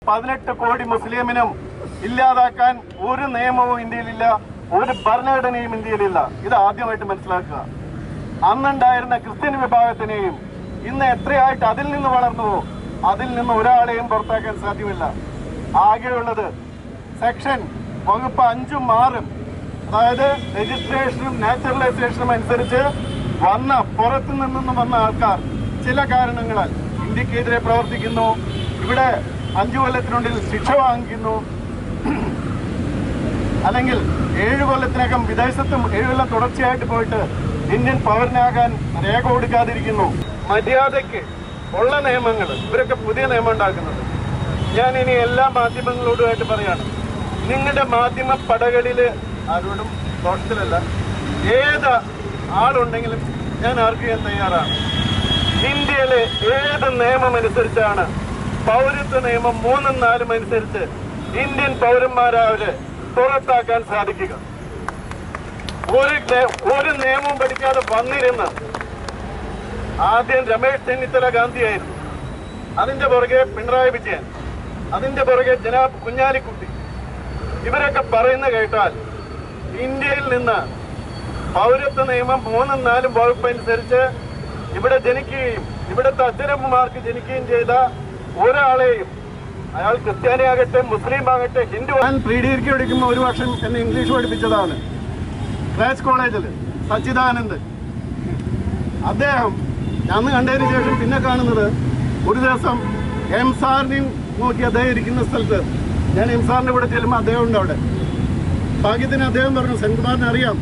പതിനെട്ട് കോടി മുസ്ലിമിനും ഇല്ലാതാക്കാൻ ഒരു നിയമവും ഇന്ത്യയിലില്ല ഒരു ഭരണഘടനയും ഇന്ത്യയിലില്ല ഇത് ആദ്യമായിട്ട് മനസ്സിലാക്കുക അന്നുണ്ടായിരുന്ന ക്രിസ്ത്യൻ വിഭാഗത്തിനെയും ഇന്ന് എത്രയായിട്ട് അതിൽ നിന്ന് വളർന്നുവോ അതിൽ നിന്ന് ഒരാളെയും പുറത്താക്കാൻ സാധ്യമല്ല ആകെയുള്ളത് സെക്ഷൻ വകുപ്പ് അഞ്ചും ആറും അതായത് രജിസ്ട്രേഷനും നാച്ചുറലൈസേഷനും അനുസരിച്ച് വന്ന പുറത്തു നിന്നും വന്ന ആൾക്കാർ ചില കാരണങ്ങളാൽ ഇന്ത്യക്കെതിരെ പ്രവർത്തിക്കുന്നു ഇവിടെ അഞ്ചു കൊല്ലത്തിനുള്ളിൽ ശിക്ഷ വാങ്ങിക്കുന്നു അല്ലെങ്കിൽ ഏഴ് കൊല്ലത്തിനകം വിദേശത്തും ഏഴ് കൊല്ലം തുടർച്ചയായിട്ട് പോയിട്ട് ഇന്ത്യൻ പൗരനാകാൻ രേഖ കൊടുക്കാതിരിക്കുന്നു മര്യാദയ്ക്ക് ഉള്ള നിയമങ്ങൾ ഇവരൊക്കെ പുതിയ നിയമം ഉണ്ടാക്കുന്നത് ഞാൻ ഇനി എല്ലാ മാധ്യമങ്ങളോടുമായിട്ട് പറയാണ് നിങ്ങളുടെ മാധ്യമ പടകളില് ആരോടും ദോഷത്തിലല്ല ഏത് ആളുണ്ടെങ്കിലും ഞാൻ ആർക്ക് ചെയ്യാൻ തയ്യാറാണ് ഇന്ത്യയിലെ ഏത് നിയമം അനുസരിച്ചാണ് പൗരത്വ നിയമം മൂന്നും നാലും അനുസരിച്ച് ഇന്ത്യൻ പൗരന്മാരവര് പുറത്താക്കാൻ സാധിക്കുക ഒരു നേ- ഒരു നിയമവും പഠിക്കാതെ വന്നിരുന്ന ആദ്യം രമേശ് ചെന്നിത്തല ഗാന്ധിയായിരുന്നു അതിന്റെ പുറകെ പിണറായി വിജയൻ അതിന്റെ പുറകെ ജനാബ് കുഞ്ഞാലിക്കുട്ടി ഇവരൊക്കെ പറയുന്ന കേട്ടാൽ ഇന്ത്യയിൽ നിന്ന് പൗരത്വ നിയമം മൂന്നും നാലും വകുപ്പ് അനുസരിച്ച് ഇവിടെ ജനിക്കുകയും ഇവിടുത്തെ അച്ഛനമ്മമാർക്ക് ജനിക്കുകയും ചെയ്ത ഒരാളെയും അയാൾ ക്രിസ്ത്യാനിയാകട്ടെ മുസ്ലിം ആകട്ടെ ഹിന്ദു ഞാൻ പ്രീ ഡിഗ്രിക്ക് പഠിക്കുമ്പോൾ ഒരു വർഷം എന്നെ ഇംഗ്ലീഷ് പഠിപ്പിച്ചതാണ് ക്രാച്ച് കോളേജിൽ സച്ചിദാനന്ദ് അദ്ദേഹം അന്ന് കണ്ടതിന് ശേഷം പിന്നെ കാണുന്നത് ഒരു ദിവസം എം സാറിനെയും നോക്കി അദ്ദേഹം ഇരിക്കുന്ന സ്ഥലത്ത് ഞാൻ എം സാറിന്റെ കൂടെ ചെല്ലുമ്പോൾ അദ്ദേഹം ഉണ്ട് അവിടെ ഭാഗ്യത്തിന് അദ്ദേഹം പറഞ്ഞു സെൻകുമാറിനെ അറിയാം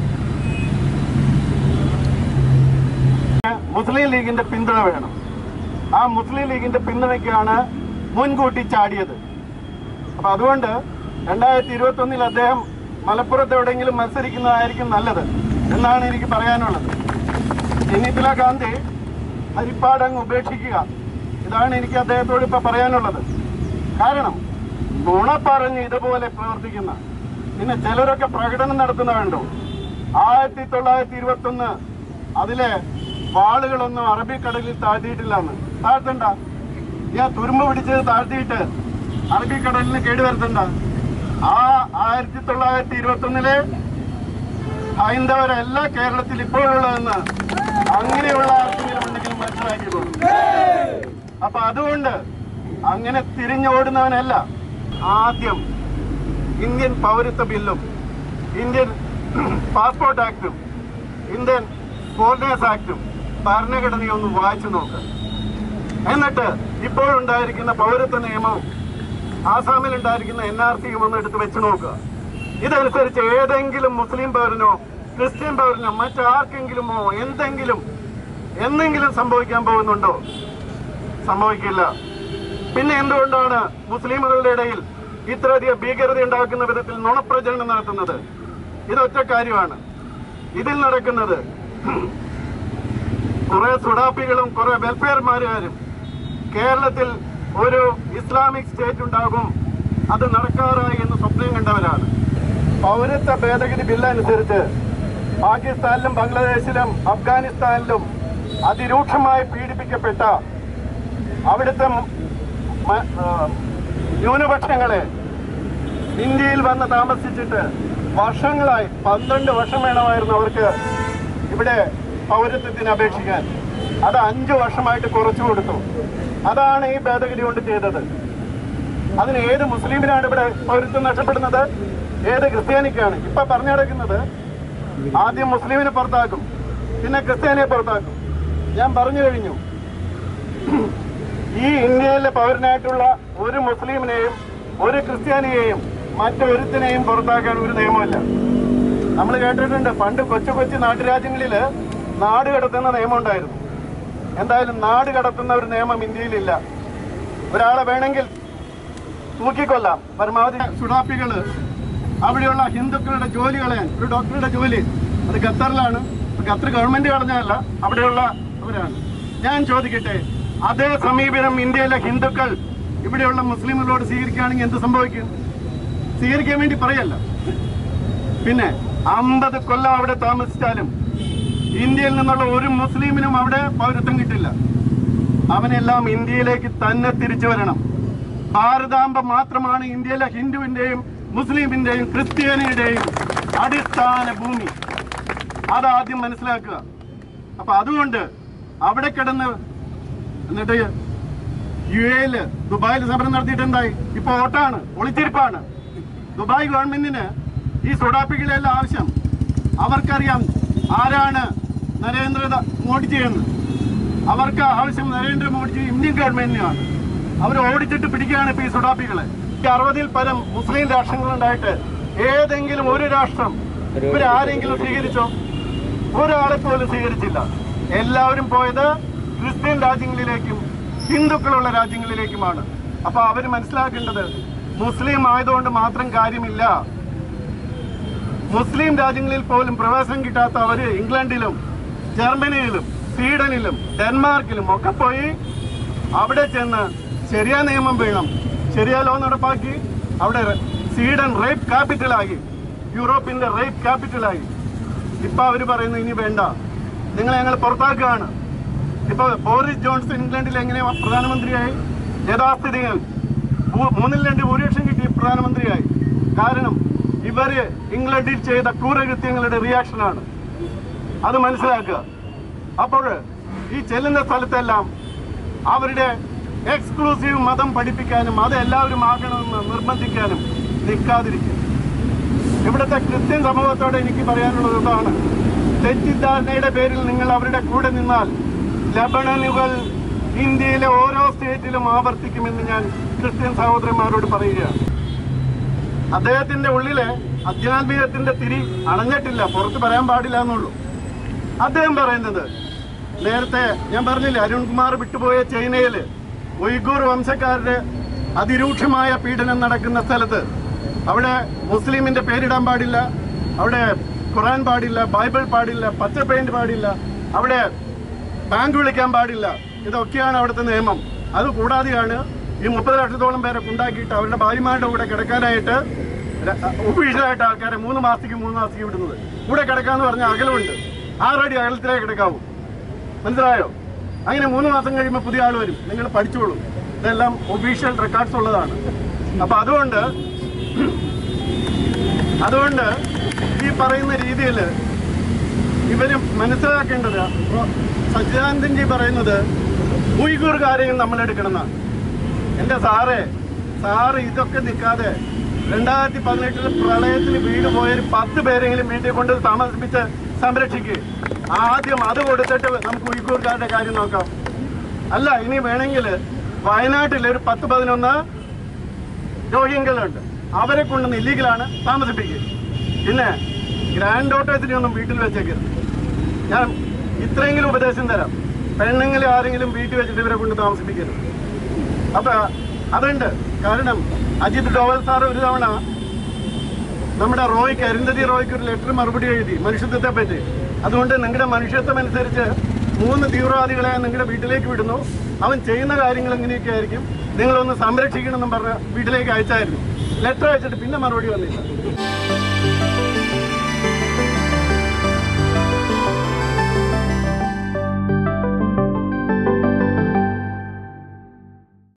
മുസ്ലിം ലീഗിന്റെ പിന്തുണ വേണം ആ മുസ്ലിം ലീഗിന്റെ പിന്തുണയ്ക്കാണ് മുൻകൂട്ടി ചാടിയത് അപ്പൊ അതുകൊണ്ട് രണ്ടായിരത്തി ഇരുപത്തി ഒന്നിൽ അദ്ദേഹം മലപ്പുറത്ത് എവിടെയെങ്കിലും മത്സരിക്കുന്നതായിരിക്കും നല്ലത് എന്നാണ് എനിക്ക് പറയാനുള്ളത് ചെന്നിത്തല ഗാന്ധി ഹരിപ്പാടങ്ങ് ഉപേക്ഷിക്കുക ഇതാണ് എനിക്ക് അദ്ദേഹത്തോട് ഇപ്പൊ പറയാനുള്ളത് കാരണം നുണ പറഞ്ഞ് ഇതുപോലെ പ്രവർത്തിക്കുന്ന പിന്നെ ചിലരൊക്കെ പ്രകടനം നടത്തുന്ന കണ്ടു ആയിരത്തി തൊള്ളായിരത്തി ഇരുപത്തി ഒന്ന് അതിലെ വാളുകളൊന്നും അറബിക്കടലിൽ താഴ്ത്തിയിട്ടില്ലെന്ന് താഴ്ത്തണ്ട ഞാൻ തുരുമ്പ് പിടിച്ചത് താഴ്ത്തിയിട്ട് അറബിക്കടലിന് കേടുവരുത്തണ്ട ആ ആയിരത്തി തൊള്ളായിരത്തി ഇരുപത്തി ഒന്നിലെ ഹൈന്ദവരല്ല കേരളത്തിൽ ഇപ്പോഴുള്ളതെന്ന് അങ്ങനെയുള്ള ആർക്കെങ്കിലും ഉണ്ടെങ്കിലും മനസ്സിലാക്കിക്കോളൂ അപ്പൊ അതുകൊണ്ട് അങ്ങനെ തിരിഞ്ഞോടുന്നവനല്ല ആദ്യം ഇന്ത്യൻ പൗരത്വ ബില്ലും ഇന്ത്യൻ പാസ്പോർട്ട് ആക്ടും ഇന്ത്യൻ ഫോറിനേഴ്സ് ആക്ടും ഭരണഘടനയും ഒന്ന് വായിച്ചു നോക്കുക എന്നിട്ട് ഇപ്പോഴുണ്ടായിരിക്കുന്ന പൗരത്വ നിയമവും ആസാമിൽ ഉണ്ടായിരിക്കുന്ന എൻ ആർ സിയും ഒന്ന് എടുത്ത് വെച്ച് നോക്കുക ഇതനുസരിച്ച് ഏതെങ്കിലും മുസ്ലിം പൗരനോ ക്രിസ്ത്യൻ പൗരനോ മറ്റാർക്കെങ്കിലുമോ എന്തെങ്കിലും എന്തെങ്കിലും സംഭവിക്കാൻ പോകുന്നുണ്ടോ സംഭവിക്കില്ല പിന്നെ എന്തുകൊണ്ടാണ് മുസ്ലിമുകളുടെ ഇടയിൽ ഇത്രയധികം ഭീകരത ഉണ്ടാക്കുന്ന വിധത്തിൽ നുണപ്രചരണം നടത്തുന്നത് ഇതൊറ്റ കാര്യമാണ് ഇതിൽ നടക്കുന്നത് കുറെ സുഡാപ്പികളും കുറെ വെൽഫെയർമാരും കേരളത്തിൽ ഒരു ഇസ്ലാമിക് സ്റ്റേറ്റ് ഉണ്ടാകും അത് നടക്കാറായി എന്ന് സ്വപ്നം കണ്ടവരാണ് പൗരത്വ ഭേദഗതി ബില്ല് അനുസരിച്ച് പാകിസ്ഥാനിലും ബംഗ്ലാദേശിലും അഫ്ഗാനിസ്ഥാനിലും അതിരൂക്ഷമായി പീഡിപ്പിക്കപ്പെട്ട അവിടുത്തെ മ- മ- ആ, ന്യൂനപക്ഷങ്ങളെ ഇന്ത്യയിൽ വന്ന് താമസിച്ചിട്ട് വർഷങ്ങളായി പന്ത്രണ്ട് വർഷം വേണമായിരുന്നു അവർക്ക് ഇവിടെ പൗരത്വത്തിന് അപേക്ഷിക്കാൻ അത് അഞ്ചു വർഷമായിട്ട് കുറച്ചു കൊടുത്തു അതാണ് ഈ ഭേദഗതി കൊണ്ട് ചെയ്തത് അതിന് ഏത് മുസ്ലിമിനാണ് ഇവിടെ പൗരത്വം നഷ്ടപ്പെടുന്നത് ഏത് ക്രിസ്ത്യാനിക്കാണ് ഇപ്പൊ പറഞ്ഞു നടക്കുന്നത് ആദ്യം മുസ്ലിമിനെ പുറത്താക്കും പിന്നെ ക്രിസ്ത്യാനിയെ പുറത്താക്കും ഞാൻ പറഞ്ഞു കഴിഞ്ഞു ഈ ഇന്ത്യയിലെ പൗരനായിട്ടുള്ള ഒരു മുസ്ലിമിനെയും ഒരു ക്രിസ്ത്യാനിയെയും മറ്റൊരുത്തിനെയും പുറത്താക്കാൻ ഒരു നിയമമില്ല നമ്മൾ കേട്ടിട്ടുണ്ട് പണ്ട് കൊച്ചു കൊച്ചു നാട്ടുരാജ്യങ്ങളിൽ നാട് കടത്തുന്ന നിയമം ഉണ്ടായിരുന്നു എന്തായാലും നാട് കടത്തുന്ന ഒരു നിയമം ഇന്ത്യയിലില്ല ഒരാളെ വേണമെങ്കിൽ തൂക്കിക്കൊല്ലാം പരമാവധി സുഡാപ്പികള് അവിടെയുള്ള ഹിന്ദുക്കളുടെ ജോലി കളയാൻ ഒരു ഡോക്ടറുടെ ജോലി അത് ഖത്തറിലാണ് ഖത്തർ ഗവൺമെന്റ് കളഞ്ഞതല്ല അവിടെയുള്ള അവരാണ് ഞാൻ ചോദിക്കട്ടെ അതേ സമീപനം ഇന്ത്യയിലെ ഹിന്ദുക്കൾ ഇവിടെയുള്ള മുസ്ലിമുകളോട് സ്വീകരിക്കുകയാണെങ്കിൽ എന്ത് സംഭവിക്കും സ്വീകരിക്കാൻ വേണ്ടി പറയല്ല പിന്നെ അമ്പത് കൊല്ലം അവിടെ താമസിച്ചാലും ഇന്ത്യയിൽ നിന്നുള്ള ഒരു മുസ്ലിമിനും അവിടെ പൗരത്വം കിട്ടില്ല അവനെല്ലാം ഇന്ത്യയിലേക്ക് തന്നെ തിരിച്ചു വരണം ഭാരതാംബ മാത്രമാണ് ഇന്ത്യയിലെ ഹിന്ദുവിന്റെയും മുസ്ലിമിന്റെയും ക്രിസ്ത്യാനിയുടെയും അടിസ്ഥാന ഭൂമി അതാദ്യം മനസ്സിലാക്കുക അപ്പൊ അതുകൊണ്ട് അവിടെ കിടന്ന് എന്നിട്ട് യു എയില് ദുബായിൽ സമരം നടത്തിയിട്ട് എന്തായി ഇപ്പൊ ഓട്ടാണ് ഒളിച്ചിരിപ്പാണ് ദുബായ് ഗവൺമെന്റിന് ഈ സുഡാപ്പികളെല്ലാം ആവശ്യം അവർക്കറിയാം ആരാണ് നരേന്ദ്ര ദ- മോഡിജി എന്ന് അവർക്ക് ആവശ്യം നരേന്ദ്രമോദിജി ഇന്ത്യൻ ഗവൺമെന്റിനാണ് അവർ ഓടിച്ചിട്ട് പിടിക്കുകയാണ് ഇപ്പൊ ഈ സുഡാപ്പികളെ ഈ അറുപതിൽ പരം മുസ്ലിം രാഷ്ട്രങ്ങളുണ്ടായിട്ട് ഏതെങ്കിലും ഒരു രാഷ്ട്രം ഇവരാരെങ്കിലും സ്വീകരിച്ചോ ഒരാളെ പോലും സ്വീകരിച്ചില്ല എല്ലാവരും പോയത് ക്രിസ്ത്യൻ രാജ്യങ്ങളിലേക്കും ഹിന്ദുക്കളുള്ള രാജ്യങ്ങളിലേക്കുമാണ് അപ്പൊ അവർ മനസ്സിലാക്കേണ്ടത് മുസ്ലിം ആയതുകൊണ്ട് മാത്രം കാര്യമില്ല മുസ്ലിം രാജ്യങ്ങളിൽ പോലും പ്രവേശനം കിട്ടാത്ത അവര് ഇംഗ്ലണ്ടിലും ജർമ്മനിയിലും സ്വീഡനിലും ഡെൻമാർക്കിലും ഒക്കെ പോയി അവിടെ ചെന്ന് ശരിയാ നിയമം വേണം ശരിയാ ലോ നടപ്പാക്കി അവിടെ റെ- സ്വീഡൻ റേപ്പ് ക്യാപിറ്റലായി യൂറോപ്പിന്റെ റേപ്പ് ക്യാപിറ്റലായി ഇപ്പൊ അവര് പറയുന്നു ഇനി വേണ്ട നിങ്ങളെ ഞങ്ങൾ പുറത്താക്കുകയാണ് ഇപ്പൊ ബോറിസ് ജോൺസൺ ഇംഗ്ലണ്ടിൽ എങ്ങനെയാ പ്രധാനമന്ത്രിയായി യഥാസ്ഥിതികൾ ഭൂ- മൂന്നിൽ രണ്ട് ഭൂരിപക്ഷം കിട്ടി പ്രധാനമന്ത്രിയായി കാരണം ഇവര് ഇംഗ്ലണ്ടിൽ ചെയ്ത ക്രൂരകൃത്യങ്ങളുടെ റിയാക്ഷനാണ് അത് മനസ്സിലാക്കുക അപ്പോൾ ഈ ചെല്ലുന്ന സ്ഥലത്തെല്ലാം അവരുടെ എക്സ്ക്ലൂസീവ് മതം പഠിപ്പിക്കാനും അത് എല്ലാവരും ആകണമെന്ന് നിർബന്ധിക്കാനും നിൽക്കാതിരിക്കും ഇവിടുത്തെ ക്രിസ്ത്യൻ സമൂഹത്തോട് എനിക്ക് പറയാനുള്ളത് ഇതാണ് തെറ്റിദ്ധാരണയുടെ പേരിൽ നിങ്ങൾ അവരുടെ കൂടെ നിന്നാൽ ലബണനുകൾ ഇന്ത്യയിലെ ഓരോ സ്റ്റേറ്റിലും ആവർത്തിക്കുമെന്ന് ഞാൻ ക്രിസ്ത്യൻ സഹോദരന്മാരോട് പറയുകയാണ് അദ്ദേഹത്തിന്റെ ഉള്ളിലെ അധ്യാത്മികത്തിന്റെ തിരി അണഞ്ഞിട്ടില്ല പുറത്ത് പറയാൻ പാടില്ല എന്നുള്ളൂ അദ്ദേഹം പറയുന്നത് നേരത്തെ ഞാൻ പറഞ്ഞില്ലേ അരുൺകുമാർ വിട്ടുപോയ ചൈനയില് ഉയ്ഗൂർ വംശക്കാരുടെ അതിരൂക്ഷമായ പീഡനം നടക്കുന്ന സ്ഥലത്ത് അവിടെ മുസ്ലിമിന്റെ പേരിടാൻ പാടില്ല അവിടെ ഖുറാൻ പാടില്ല ബൈബിൾ പാടില്ല പച്ച പെയിന്റ് പാടില്ല അവിടെ ബാങ്ക് വിളിക്കാൻ പാടില്ല ഇതൊക്കെയാണ് അവിടുത്തെ നിയമം അത് കൂടാതെയാണ് ഈ മുപ്പത് ലക്ഷത്തോളം പേരെ ഉണ്ടാക്കിയിട്ട് അവരുടെ ഭാര്യമാരുടെ കൂടെ കിടക്കാനായിട്ട് ഒഫീഷ്യലായിട്ട് ആൾക്കാരെ മൂന്ന് മാസത്തേക്ക് മൂന്ന് മാസത്തേക്ക് വിടുന്നത് കൂടെ കിടക്കാന്ന് പറഞ്ഞ അകലമുണ്ട് ആറടി അകലത്തിലേ കിടക്കാവൂ മനസ്സിലായോ അങ്ങനെ മൂന്ന് മാസം കഴിയുമ്പോൾ പുതിയ ആൾ വരും നിങ്ങൾ പഠിച്ചോളൂ ഇതെല്ലാം ഒഫീഷ്യൽ റെക്കോർഡ്സ് ഉള്ളതാണ് അപ്പൊ അതുകൊണ്ട് അതുകൊണ്ട് ഈ പറയുന്ന രീതിയിൽ ഇവര് മനസ്സിലാക്കേണ്ടത് ഇപ്പൊ സച്ചിദാനന്ദൻജി പറയുന്നത് ഉയ്ഗൂർകാരെയും നമ്മൾ എടുക്കണമെന്നാണ് എന്റെ സാറേ സാറ് ഇതൊക്കെ നിൽക്കാതെ രണ്ടായിരത്തി പതിനെട്ടിൽ പ്രളയത്തിൽ വീട് പോയൊരു പത്ത് പേരെങ്കിലും വീട്ടിൽ കൊണ്ട് താമസിപ്പിച്ച് സംരക്ഷിക്കുക ആദ്യം അത് കൊടുത്തിട്ട് നമുക്ക് ഉയ്ഗൂർക്കാരുടെ കാര്യം നോക്കാം അല്ല ഇനി വേണമെങ്കിൽ വയനാട്ടിൽ ഒരു പത്ത് പതിനൊന്ന് രോഹിംഗ്യകളുണ്ട് അവരെ കൊണ്ടുവന്ന് ഇല്ലീഗലാണ് താമസിപ്പിക്കുക പിന്നെ ഗ്രാൻഡ് ഓട്ടോസിനെ ഒന്നും വീട്ടിൽ വെച്ചേക്കരുത് ഞാൻ ഇത്രയെങ്കിലും ഉപദേശം തരാം പെണ്ണുങ്ങളെ ആരെങ്കിലും വീട്ടിൽ വെച്ചിട്ട് ഇവരെ കൊണ്ട് താമസിപ്പിക്കരുത് അപ്പൊ അതുണ്ട് കാരണം അജിത് ഡോവൽ സാർ ഒരു തവണ നമ്മുടെ റോയ്ക്ക് അരുന്ധതി റോയ്ക്ക് ഒരു ലെറ്റർ മറുപടി എഴുതി മനുഷ്യത്വത്തെ പറ്റി അതുകൊണ്ട് നിങ്ങളുടെ മനുഷ്യത്വം അനുസരിച്ച് മൂന്ന് തീവ്രവാദികളെ നിങ്ങളുടെ വീട്ടിലേക്ക് വിടുന്നു അവൻ ചെയ്യുന്ന കാര്യങ്ങൾ എങ്ങനെയൊക്കെ ആയിരിക്കും നിങ്ങളൊന്ന് സംരക്ഷിക്കണം എന്നും പറഞ്ഞ് വീട്ടിലേക്ക് അയച്ചായിരുന്നു ലെറ്റർ അയച്ചിട്ട് പിന്നെ മറുപടി വന്നില്ല